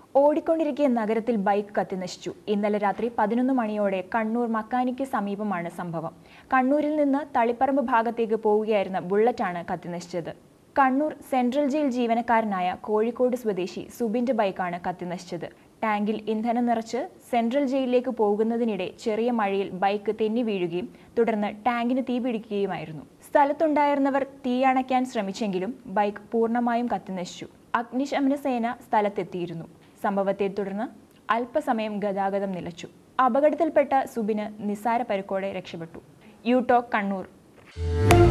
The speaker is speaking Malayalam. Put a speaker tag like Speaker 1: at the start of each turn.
Speaker 1: ഓടിക്കൊണ്ടിരിക്കെ നഗരത്തിൽ ബൈക്ക് കത്തിനശിച്ചു ഇന്നലെ രാത്രി പതിനൊന്ന് മണിയോടെ കണ്ണൂർ മക്കാനിക്ക് സമീപമാണ് സംഭവം കണ്ണൂരിൽ നിന്ന് തളിപ്പറമ്പ് ഭാഗത്തേക്ക് പോവുകയായിരുന്ന ബുള്ളറ്റാണ് കത്തിനശിച്ചത് കണ്ണൂർ സെൻട്രൽ ജയിൽ ജീവനക്കാരനായ കോഴിക്കോട് സ്വദേശി സുബിന്റെ ബൈക്കാണ് കത്തിനശിച്ചത് ടാങ്കിൽ ഇന്ധനം നിറച്ച് സെൻട്രൽ ജയിലിലേക്ക് പോകുന്നതിനിടെ ചെറിയ മഴയിൽ ബൈക്ക് തെന്നി വീഴുകയും തുടർന്ന് ടാങ്കിന് തീ പിടിക്കുകയുമായിരുന്നു സ്ഥലത്തുണ്ടായിരുന്നവർ തീയണയ്ക്കാൻ ശ്രമിച്ചെങ്കിലും ബൈക്ക് പൂർണ്ണമായും കത്തിനശിച്ചു അഗ്നിശമന സേന സ്ഥലത്തെത്തിയിരുന്നു സംഭവത്തെ തുടർന്ന് അല്പസമയം ഗതാഗതം നിലച്ചു അപകടത്തിൽപ്പെട്ട സുബിന് നിസ്സാര പരുക്കോടെ രക്ഷപ്പെട്ടു യൂടോക്ക് കണ്ണൂർ